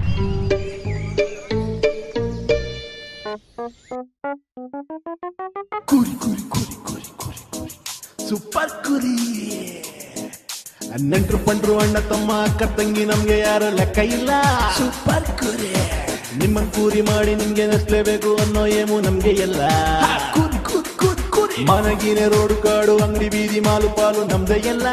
ಕುರಿ ಕುರಿ ಕುರಿ ಕುರಿ ಕುರಿ ಕುರಿ ಸೂಪರ್ ಕುರಿ ನೆಂಟ್ರು ಪಂಡ್ರು ಅಣ್ಣ ತಮ್ಮ ಅಕ್ಕ ತಂಗಿ ನಮ್ಗೆ ಯಾರು ಲೆಕ್ಕ ಇಲ್ಲ ಸೂಪರ್ ಕುರಿ ನಿಮ್ಮನ್ ಕೂರಿ ಮಾಡಿ ನಿಮ್ಗೆ ನಸ್ಲೇಬೇಕು ಅನ್ನೋ ಏಮು ನಮ್ಗೆ ಎಲ್ಲ ಕುರಿ ಕುರಿ ಕುರಿ ಕುರಿ ಮನಗಿನ ರೋಡು ಕಾಡು ಅಂಗಡಿ ಬೀದಿ ಮಾಲು ಪಾಲು ನಮ್ದೇ ಎಲ್ಲ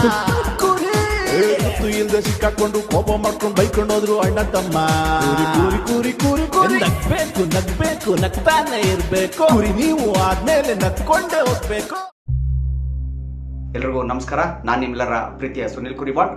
ಮತ್ತು ಇಲ್ದೆ ಸಿಕ್ಕಾಕೊಂಡು ಕೋಪ ಮಾಡ್ಕೊಂಡು ಬೈಕೊಂಡು ಹೋದ್ರು ಅಣ್ಣ ತಮ್ಮ ಕೂರಿ ಕೂರಿ ಕೂರಿ ಕೂರಿ ಕೂರಿ ನಗ್ಬೇಕು ನಗ್ಬೇಕು ನಗ್ತಾನೆ ಇರ್ಬೇಕು ಕುರಿ ನೀವು ಆದ್ಮೇಲೆ ನಗ್ಕೊಂಡೇ ಹೋಗ್ಬೇಕು ಎಲ್ರಿಗೂ ನಮಸ್ಕಾರ ನಾನು ನಿಮ್ಮೆಲ್ಲರ ಪ್ರೀತಿಯ ಸುನಿಲ್ ಕುರಿವಾಡ್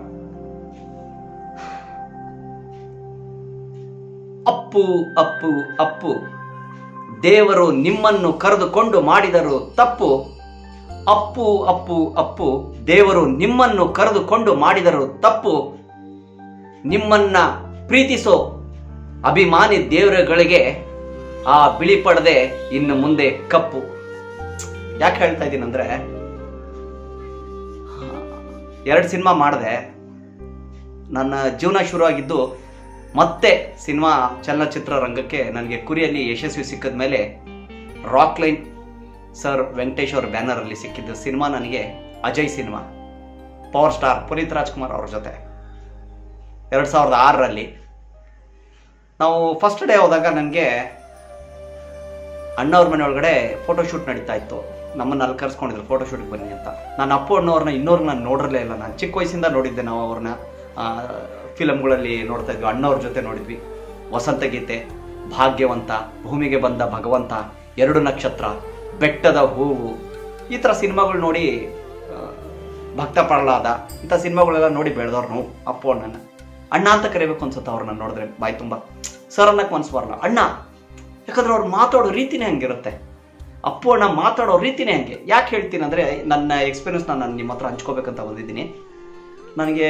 ಅಪ್ಪು ಅಪ್ಪು ಅಪ್ಪು ದೇವರು ನಿಮ್ಮನ್ನು ಕರೆದುಕೊಂಡು ಮಾಡಿದರು ತಪ್ಪು ಅಪ್ಪು ಅಪ್ಪು ಅಪ್ಪು ದೇವರು ನಿಮ್ಮನ್ನು ಕರೆದುಕೊಂಡು ಮಾಡಿದರು ತಪ್ಪು ನಿಮ್ಮನ್ನ ಪ್ರೀತಿಸೋ ಅಭಿಮಾನಿ ದೇವರುಗಳಿಗೆ ಆ ಬಿಳಿ ಪಡದೆ ಇನ್ನು ಮುಂದೆ ಕಪ್ಪು ಯಾಕೆ ಹೇಳ್ತಾ ಇದ್ದೀನಿ ಅಂದ್ರೆ ಎರಡು ಸಿನಿಮಾ ಮಾಡಿದೆ ನನ್ನ ಜೀವನ ಶುರು ಆಗಿದ್ದು ಮತ್ತೆ ಸಿನಿಮಾ ಚಲನಚಿತ್ರ ರಂಗಕ್ಕೆ ನನಗೆ ಕುರಿಯಲ್ಲಿ ಯಶಸ್ವಿ ಸಿಕ್ಕಿದ ಮೇಲೆ ರಾಕ್ ಲೈನ್ ಸರ್ ವೆಂಕಟೇಶ್ ಅವ್ರ ಬ್ಯಾನರಲ್ಲಿ ಸಿಕ್ಕಿದ್ದು ಸಿನಿಮಾ ನನಗೆ Ajay cinema power star Puneeth Rajkumar ಅವ್ರ ಜೊತೆ ಎರಡು ಸಾವಿರದ ಆರರಲ್ಲಿ ನಾವು ಫಸ್ಟ್ ಡೇ ಹೋದಾಗ ನನಗೆ ಅಣ್ಣವ್ರ ಮನೆ ಒಳಗಡೆ ಫೋಟೋ ಶೂಟ್ ನಡೀತಾ ಇತ್ತು ನಮ್ಮನ್ನ ಅಲ್ಲಿ ಕರ್ಸ್ಕೊಂಡಿದ್ರು ಫೋಟೋ ಶೂಟ್ಗೆ ಬನ್ನಿ ಅಂತ ನಾನು ಅಪ್ಪು ಅಣ್ಣವ್ರನ್ನ ಇನ್ನೋರ್ನ ನಾನು ನೋಡಿರಲೇ ಇಲ್ಲ ನಾನು ಚಿಕ್ಕ ವಯಸ್ಸಿಂದ ನೋಡಿದ್ದೆ ನಾವು ಅವ್ರನ್ನ ಫಿಲಮ್ಗಳಲ್ಲಿ ನೋಡ್ತಾ ಇದ್ವಿ ಅಣ್ಣವ್ರ ಜೊತೆ ನೋಡಿದ್ವಿ ವಸಂತ ಗೀತೆ ಭಾಗ್ಯವಂತ ಭೂಮಿಗೆ ಬಂದ ಭಗವಂತ ಎರಡು ನಕ್ಷತ್ರ ಬೆಟ್ಟದ ಹೂವು ಈ ಥರ ಸಿನಿಮಾಗಳು ನೋಡಿ ಆ, ಭಕ್ತ ಪ್ರಹ್ಲಾದ ಇಂಥ ಸಿನಿಮಾಗಳೆಲ್ಲ ನೋಡಿ ಬೆಳೆದವ್ರು ನಾವು ಅಪ್ಪು ಅಣ್ಣನ ಅಣ್ಣ ಅಂತ ಕರಿಬೇಕು ಅನ್ಸುತ್ತೆ ಅವ್ರನ್ನ ನೋಡಿದ್ರೆ ಬಾಯಿ ತುಂಬ ಸರ್ ಅನ್ನಕ್ಕೆ ಮನ್ಸು ಬರಲ್ಲ ಅಣ್ಣ ಯಾಕಂದ್ರೆ ಅವ್ರು ಮಾತಾಡೋ ರೀತಿನೇ ಹಂಗಿರುತ್ತೆ ಅಪ್ಪು ಅಣ್ಣ ಮಾತಾಡೋ ರೀತಿನೇ ಹಂಗೆ ಯಾಕೆ ಹೇಳ್ತೀನಿ ಅಂದರೆ ನನ್ನ ಎಕ್ಸ್ಪೀರಿಯನ್ಸ್ ನಾನು ನಿಮ್ಮ ಹತ್ರ ಹಂಚ್ಕೋಬೇಕಂತ ಬಂದಿದ್ದೀನಿ ನನಗೆ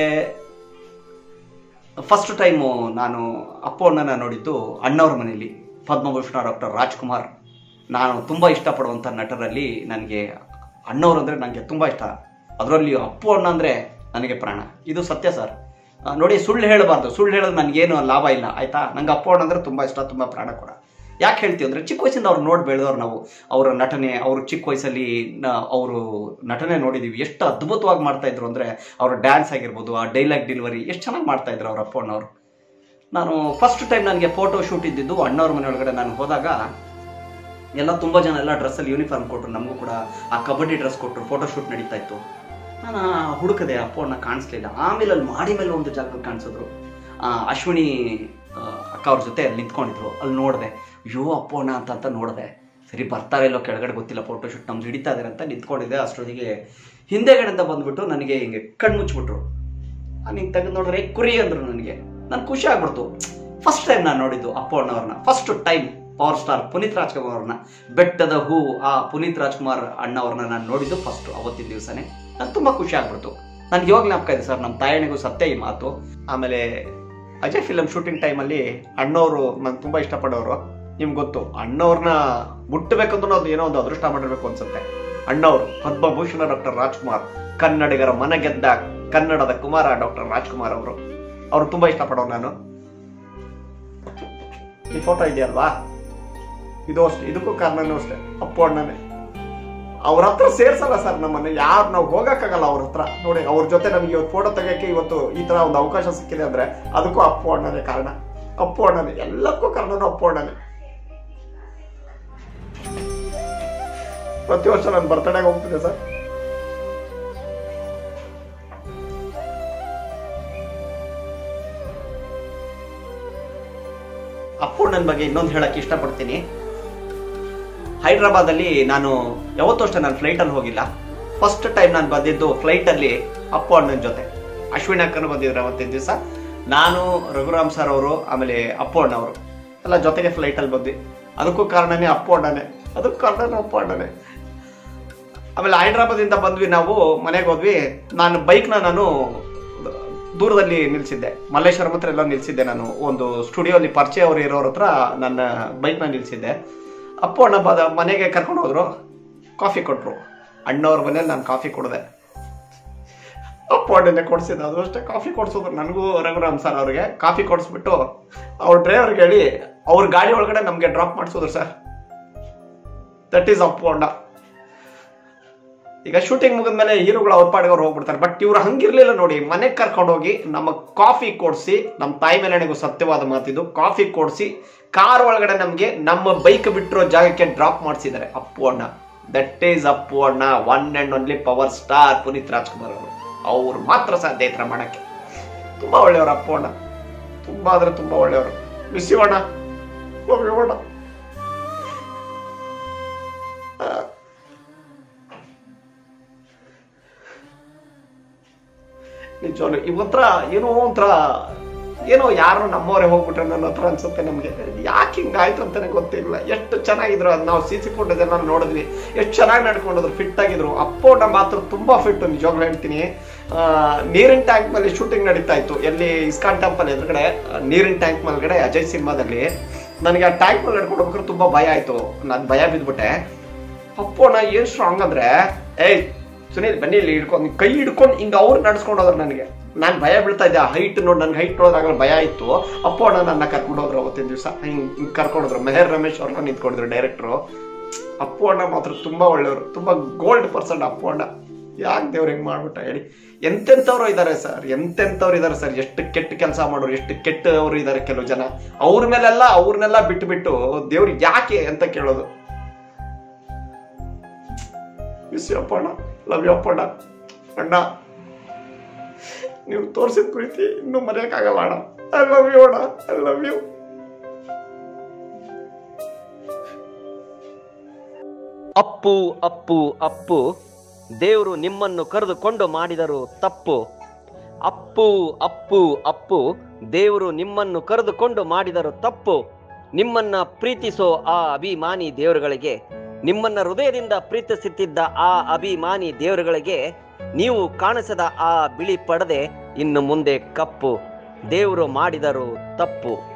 ಫಸ್ಟ್ ಟೈಮು ನಾನು ಅಪ್ಪು ಅಣ್ಣನ ನೋಡಿದ್ದು ಅಣ್ಣವ್ರ ಮನೆಯಲ್ಲಿ ಪದ್ಮಭೂಷಣ ಡಾಕ್ಟರ್ ರಾಜ್ಕುಮಾರ್ ನಾನು ತುಂಬ ಇಷ್ಟಪಡುವಂಥ ನಟರಲ್ಲಿ ನನಗೆ ಅಣ್ಣವ್ರು ಅಂದರೆ ನನಗೆ ತುಂಬ ಇಷ್ಟ ಅದರಲ್ಲಿ ಅಪ್ಪು ಅಣ್ಣ ಅಂದರೆ ನನಗೆ ಪ್ರಾಣ ಇದು ಸತ್ಯ ಸರ್ ಆ, ನೋಡಿ ಸುಳ್ಳು ಹೇಳಬಾರ್ದು ಸುಳ್ಳು ಹೇಳೋದು ನನಗೇನು ಲಾಭ ಇಲ್ಲ ಆಯ್ತಾ ನಂಗೆ ಅಪ್ಪು ಅಣ್ಣ ಅಂದರೆ ತುಂಬ ಇಷ್ಟ ತುಂಬ ಪ್ರಾಣ ಕೂಡ ಯಾಕೆ ಹೇಳ್ತೀವಿ ಅಂದರೆ ಚಿಕ್ಕ ವಯಸ್ಸಿಂದ ಅವ್ರು ನೋಡಿ ಬೆಳೆದವ್ರು ನಾವು ಅವರ ನಟನೆ ಅವರು ಚಿಕ್ಕ ವಯಸ್ಸಲ್ಲಿ ಅವರು ನಟನೆ ನೋಡಿದ್ದೀವಿ ಎಷ್ಟು ಅದ್ಭುತವಾಗಿ ಮಾಡ್ತಾ ಇದ್ರು ಅಂದರೆ ಅವ್ರ ಡ್ಯಾನ್ಸ್ ಆಗಿರ್ಬೋದು ಆ ಡೈಲಾಗ್ ಡೆಲಿವರಿ ಎಷ್ಟು ಚೆನ್ನಾಗಿ ಮಾಡ್ತಾ ಇದ್ರು ಅವ್ರ ಅಪ್ಪ ಅಣ್ಣವ್ರು ನಾನು ಫಸ್ಟ್ ಟೈಮ್ ನನಗೆ ಫೋಟೋ ಶೂಟ್ ಇದ್ದಿದ್ದು ಅಣ್ಣವ್ರ ಮನೆ ಒಳಗಡೆ ನಾನು ಹೋದಾಗ ಎಲ್ಲ ತುಂಬ ಜನ ಎಲ್ಲ ಡ್ರೆಸ್ಸಲ್ಲಿ ಯೂನಿಫಾರ್ಮ್ ಕೊಟ್ಟರು ನಮಗೂ ಕೂಡ ಆ ಕಬಡ್ಡಿ ಡ್ರೆಸ್ ಕೊಟ್ಟರು ಫೋಟೋ ಶೂಟ್ ನಡೀತಾ ಇತ್ತು ನಾನು ಹುಡುಕದೆ ಅಪ್ಪ ಅಣ್ಣ ಕಾಣಿಸ್ಲಿಲ್ಲ ಆಮೇಲೆ ಅಲ್ಲಿ ಮಾಡಿ ಮೇಲೆ ಒಂದು ಜಾಗದಲ್ಲಿ ಕಾಣಿಸಿದ್ರು ಆ, ಅಶ್ವಿನಿ ಆ, ಅಕ್ಕ ಅವ್ರ ಜೊತೆ ಅಲ್ಲಿ ನಿಂತ್ಕೊಂಡಿದ್ರು ಅಲ್ಲಿ ನೋಡಿದೆ ಅಯ್ಯೋ ಅಪ್ಪ ಅಣ್ಣ ಅಂತ ಅಂತ ನೋಡಿದೆ ಸರಿ ಬರ್ತಾರೆ ಇಲ್ಲೋ ಕೆಳಗಡೆ ಗೊತ್ತಿಲ್ಲ ಫೋಟೋ ಶೂಟ್ ನಮ್ದು ಹಿಡಿತಾ ಇದಾರೆ ಅಂತ ನಿಂತ್ಕೊಂಡಿದ್ದೆ ಅಷ್ಟೊತ್ತಿಗೆ ಹಿಂದೆಗಡೆಯಿಂದ ಬಂದ್ಬಿಟ್ಟು ನನಗೆ ಹಿಂಗೆ ಕಣ್ಣು ಮುಚ್ಚಿಬಿಟ್ರು ನಾನು ಹಿಂಗೆ ತೆಗೆದು ನೋಡಿದ್ರೆ "ಏ, ಕುರಿ ಅಂದ್ರು ನನಗೆ ನಾನು ಖುಷಿ ಆಗ್ಬಿಡ್ತು ಫಸ್ಟ್ ಟೈಮ್ ನಾನು ನೋಡಿದ್ದು ಅಪ್ಪ ಅಣ್ಣವ್ರನ್ನ first time power star Puneeth Rajkumar ಅವ್ರನ್ನ ಬೆಟ್ಟದ ಹೂ ಆ ಪುನೀತ್ ರಾಜ್ಕುಮಾರ್ ಅಣ್ಣ ಅವ್ರನ್ನ ನಾನು ನೋಡಿದ್ದು ಫಸ್ಟ್ ಅವತ್ತಿನ ದಿವಸನೇ ನಂಗೆ ತುಂಬ ಖುಷಿ ಆಗ್ಬಿಡ್ತು ನನ್ಗೆ ಇವಾಗ ಜ್ಞಾಪಕ ಇದೆ ಸರ್ ನಮ್ಮ ತಾಯಣಿಗೂ ಸತ್ಯ ಈ ಮಾತು ಆಮೇಲೆ ಅಜಯ್ ಫಿಲಮ್ ಶೂಟಿಂಗ್ ಟೈಮಲ್ಲಿ ಅಣ್ಣವರು ನಾನು ತುಂಬ ಇಷ್ಟಪಡೋರು ನಿಮ್ಗೆ ಗೊತ್ತು ಅಣ್ಣವ್ರನ್ನ ಮುಟ್ಟಬೇಕಂದ್ರೂ ಅದು ಏನೋ ಒಂದು ಅದೃಷ್ಟ ಮಾಡಿರ್ಬೇಕು ಅನ್ಸುತ್ತೆ ಅಣ್ಣವರು ಪದ್ಮಭೂಷಣ ಡಾಕ್ಟರ್ ರಾಜ್ಕುಮಾರ್ ಕನ್ನಡಿಗರ ಮನ ಗೆದ್ದ ಕನ್ನಡದ ಕುಮಾರ ಡಾಕ್ಟರ್ ರಾಜ್ಕುಮಾರ್ ಅವರು ಅವರು ತುಂಬಾ ಇಷ್ಟಪಡೋರು ನಾನು ಈ ಫೋಟೋ ಇದೆಯಲ್ವಾ ಇದು ಅಷ್ಟೇ ಇದಕ್ಕೂ ಕಾರಣನೂ ಅಷ್ಟೇ ಅಪ್ಪು ಅಣ್ಣನೇ ಅವ್ರ ಹತ್ರ ಸೇರ್ಸಲ್ಲ ಸರ್ ನಮ್ಮನ್ನ ಯಾರು ನಾವು ಹೋಗಕ್ಕಾಗಲ್ಲ ಅವ್ರ ಹತ್ರ ನೋಡಿ ಅವ್ರ ಜೊತೆ ನಮಗೆ ಇವತ್ತು ಫೋಟೋ ತೆಗಿಯಕ್ಕೆ ಇವತ್ತು ಈ ತರ ಒಂದು ಅವಕಾಶ ಸಿಕ್ಕಿದೆ ಅಂದ್ರೆ ಅದಕ್ಕೂ ಅಪ್ಪು ಅಣ್ಣನೇ ಕಾರಣ ಅಪ್ಪು ಅಣ್ಣನೇ ಎಲ್ಲಕ್ಕೂ ಕಾರಣನೂ ಅಪ್ಪು ಅಣ್ಣನೇ ಪ್ರತಿ ವರ್ಷ ನನ್ನ ಬರ್ತಡೇಗೆ ಹೋಗ್ತಿದೆ ಸರ್ ಅಪ್ಪು ನನ್ನ ಬಗ್ಗೆ ಇನ್ನೊಂದು ಹೇಳಕ್ ಇಷ್ಟಪಡ್ತೀನಿ ಹೈದ್ರಾಬಾದಲ್ಲಿ ನಾನು ಯಾವತ್ತೂ ಅಷ್ಟೇ ನಾನು ಫ್ಲೈಟಲ್ಲಿ ಹೋಗಿಲ್ಲ ಫಸ್ಟ್ ಟೈಮ್ ನಾನು ಬಂದಿದ್ದು ಫ್ಲೈಟಲ್ಲಿ ಅಪ್ಪು ಅಣ್ಣನ ಜೊತೆ ಅಶ್ವಿನಿ ಅಕ್ಕನು ಬಂದಿದ್ರು ಅವತ್ತಿನ ದಿವಸ ನಾನು ರಘುರಾಮ್ ಸರ್ ಅವರು ಆಮೇಲೆ ಅಪ್ಪು ಅಣ್ಣ ಅವರು ಎಲ್ಲ ಜೊತೆಗೆ ಫ್ಲೈಟಲ್ಲಿ ಬಂದ್ವಿ ಅದಕ್ಕೂ ಕಾರಣನೇ ಅಪ್ಪು ಅಣ್ಣನೇ ಅದಕ್ಕೂ ಕಾರಣನೇ ಅಪ್ಪು ಅಣ್ಣನೇ ಆಮೇಲೆ ಹೈದ್ರಾಬಾದಿಂದ ಬಂದ್ವಿ ನಾವು ಮನೆಗೆ ಹೋದ್ವಿ ನಾನು ಬೈಕ್ನ ನಾನು ದೂರದಲ್ಲಿ ನಿಲ್ಸಿದ್ದೆ ಮಲ್ಲೇಶ್ವರಂ ಹತ್ರ ಎಲ್ಲ ನಿಲ್ಸಿದ್ದೆ ನಾನು ಒಂದು ಸ್ಟುಡಿಯೋಲಿ ಪರಿಚಯ ಅವರು ಇರೋರ ಹತ್ರ ನನ್ನ ಬೈಕ್ನ ನಿಲ್ಸಿದ್ದೆ ಅಪ್ಪು ಅಣ್ಣ ಬದ ಮನೆಗೆ ಕರ್ಕೊಂಡು ಹೋದ್ರು ಕಾಫಿ ಕೊಟ್ಟರು ಅಣ್ಣವ್ರ ಮನೇಲಿ ನಾನು ಕಾಫಿ ಕುಡ್ದೆ ಅಪ್ಪು ಅಣ್ಣನೇ ಕೊಡ್ಸಿದ್ದು ಅದು ಅಷ್ಟೇ ಕಾಫಿ ಕೊಡ್ಸೋದು ನನಗೂ ರಘುರಾಮ್ ಸರ್ ಅವ್ರಿಗೆ ಕಾಫಿ ಕೊಡಿಸ್ಬಿಟ್ಟು ಅವ್ರ ಡ್ರೈವರ್ಗೆ ಹೇಳಿ ಅವ್ರ ಗಾಡಿ ಒಳಗಡೆ ನಮಗೆ ಡ್ರಾಪ್ ಮಾಡಿಸೋದು ಸರ್ ದಟ್ ಈಸ್ ಅಪ್ಪು ಅಣ್ಣ ಈಗ ಶೂಟಿಂಗ್ ಮುಗಿದ್ಮೇಲೆ ಹೀರೋಗಳು ಅವ್ರ ಪಾಡಿಗೆ ಅವ್ರು ಹೋಗ್ಬಿಡ್ತಾರೆ ಬಟ್ ಇವ್ರು ಹಂಗಿರ್ಲಿಲ್ಲ ನೋಡಿ ಮನೆಗೆ ಕರ್ಕೊಂಡೋಗಿ ನಮ್ಮ ಕಾಫಿ ಕೊಡಿಸಿ ನಮ್ಮ ತಾಯಿ ಮೇಲೆಣೆಗೂ ಸತ್ಯವಾದ ಮಾತಿದ್ದು ಕಾಫಿ ಕೊಡಿಸಿ ಕಾರ್ ಒಳಗಡೆ ನಮಗೆ ನಮ್ಮ ಬೈಕ್ ಬಿಟ್ಟಿರೋ ಜಾಗಕ್ಕೆ ಡ್ರಾಪ್ ಮಾಡಿಸಿದ್ದಾರೆ ಅಪ್ಪು ಅಣ್ಣ ದಟ್ ಈಸ್ ಅಪ್ಪು ಅಣ್ಣ one and only power star Puneeth Rajkumar ಅವರು ಅವ್ರು ಮಾತ್ರ ಸಾಧ್ಯ ಈ ಥರ ಮಾಡಕ್ಕೆ ತುಂಬಾ ಒಳ್ಳೆಯವರು ಅಪ್ಪು ಅಣ್ಣ ತುಂಬಾ ಅಂದ್ರೆ ತುಂಬಾ ಒಳ್ಳೆಯವರು ಮಿಸ್ ಯು ಅಣ್ಣ ಲವ್ ಯು ಅಣ್ಣ ಆ, ನಿಜವಾಗ್ಲು ಇವತ್ರ ಏನೋ ಒಂಥರ ಏನೋ ಯಾರು ನಮ್ಮವರೇ ಹೋಗ್ಬಿಟ್ರೆ ನನ್ನ ಹತ್ರ ಅನ್ಸುತ್ತೆ ನಮ್ಗೆ ಯಾಕೆ ಹಿಂಗಾಯ್ತು ಅಂತಾನೆ ಗೊತ್ತಿಲ್ಲ ಎಷ್ಟು ಚೆನ್ನಾಗಿದ್ರು ಅದು ನಾವು ಸಿ ಸಿ ಫುಟೇಜ್ ಎಲ್ಲ ನೋಡಿದ್ವಿ ಎಷ್ಟು ಚೆನ್ನಾಗಿ ನಡ್ಕೊಂಡಿದ್ರು ಫಿಟ್ ಆಗಿದ್ರು ಅಪ್ಪೋಟ ಮಾತ್ರ ತುಂಬಾ ಫಿಟ್ ನಿಜವಾಗ್ಲೂ ಹೇಳ್ತೀನಿ ಆ, ನೀರಿನ ಟ್ಯಾಂಕ್ ಮೇಲೆ ಶೂಟಿಂಗ್ ನಡೀತಾ ಇತ್ತು ಎಲ್ಲಿ ಇಸ್ಕಾನ್ ಟೆಂಪಲ್ ಎದುರುಗಡೆ ಆ, ನೀರಿನ ಟ್ಯಾಂಕ್ ಮೇಲ್ಗಡೆ ಅಜಯ್ ಸಿನಿಮಾದಲ್ಲಿ ನನಗೆ ಆ ಟ್ಯಾಂಕ್ ಮೇಲೆ ನಡ್ಕೊಂಡು ಹೋಗ್ಬೇಕಾದ್ರೆ ತುಂಬಾ ಭಯ ಆಯ್ತು ನಾನು ಭಯ ಬಿದ್ಬಿಟ್ಟೆ ಅಪ್ಪೋಣ ಏನ್ ಸ್ಟ್ರಾಂಗ್ ಅಂದ್ರೆ ಏಯ್ ಸುನೀಲ್ ಬನ್ನಿ ಇಲ್ಲಿ ಹಿಡ್ಕೊಂಡು ಕೈ ಹಿಡ್ಕೊಂಡು ಹಿಂಗ ಅವ್ರು ನಡ್ಸ್ಕೊಂಡು ಹೋದ್ರು ನನಗೆ ನಾನು ಭಯ ಬೀಳ್ತಾ ಇದ್ದೆ ಹೈಟ್ ನೋಡಿ ನನ್ಗೆ ಹೈಟ್ ನೋಡಿದಾಗ ಭಯ ಇತ್ತು ಅಪ್ಪೋಣ ನನ್ನ ಕರ್ಕೊಂಡು ಹೋದ್ರು ಅವತ್ತಿನ ದಿವಸ ಹಿಂಗ್ ಕರ್ಕೊಂಡೋದ್ರು ಮೆಹರ್ ರಮೇಶ್ ಅವ್ರನ್ನ ನಿಂತ್ಕೊಂಡಿದ್ರು ಡೈರೆಕ್ಟ್ರು ಅಪ್ಪು ಅಣ್ಣ ಮಾತ್ರ ತುಂಬಾ ಒಳ್ಳೆಯವರು ತುಂಬಾ ಗೋಲ್ಡ್ ಪರ್ಸನ್ ಅಪ್ಪು ಅಣ್ಣ ಯಾಕೆ ದೇವ್ರು ಹಿಂಗ್ ಮಾಡ್ಬಿಟ್ಟ ಹೇಳಿ ಎಂತೆಂಥವ್ರು ಇದ್ದಾರೆ ಸರ್ ಎಂತೆಂಥವ್ರು ಇದ್ದಾರೆ ಸರ್ ಎಷ್ಟು ಕೆಟ್ಟ ಕೆಲಸ ಮಾಡೋರು ಎಷ್ಟು ಕೆಟ್ಟವರು ಇದ್ದಾರೆ ಕೆಲವು ಜನ ಅವ್ರ ಮೇಲೆಲ್ಲ ಅವ್ರನ್ನೆಲ್ಲ ಬಿಟ್ಟು ಬಿಟ್ಟು ದೇವ್ರು ಯಾಕೆ ಅಂತ ಕೇಳೋದು miss you Appanna love you Appanna ಅಣ್ಣ ನೀವು ತೋರಿಸಿದ ಪ್ರೀತಿ ಇನ್ನೂ ಮರೆಯಕ್ಕಾಗಲ್ಲ ಅಣ್ಣ ಐ ಲವ್ ಯು ಅಣ್ಣ I love you Appu Appu Appu ದೇವರು ನಿಮ್ಮನ್ನು ಕರೆದುಕೊಂಡು ಮಾಡಿದರು ತಪ್ಪು ಅಪ್ಪು ಅಪ್ಪು ಅಪ್ಪು ದೇವರು ನಿಮ್ಮನ್ನು ಕರೆದುಕೊಂಡು ಮಾಡಿದರು ತಪ್ಪು ನಿಮ್ಮನ್ನ ಪ್ರೀತಿಸೋ ಆ ಅಭಿಮಾನಿ ದೇವರುಗಳಿಗೆ ನಿಮ್ಮನ್ನ ಹೃದಯದಿಂದ ಪ್ರೀತಿಸುತ್ತಿದ್ದ ಆ ಅಭಿಮಾನಿ ದೇವರುಗಳಿಗೆ ನೀವು ಕಾಣಿಸದ ಆ ಬಿಳಿ ಪಡದೆ ಇನ್ನು ಮುಂದೆ ಕಪ್ಪು ದೇವರು ಮಾಡಿದರು ತಪ್ಪು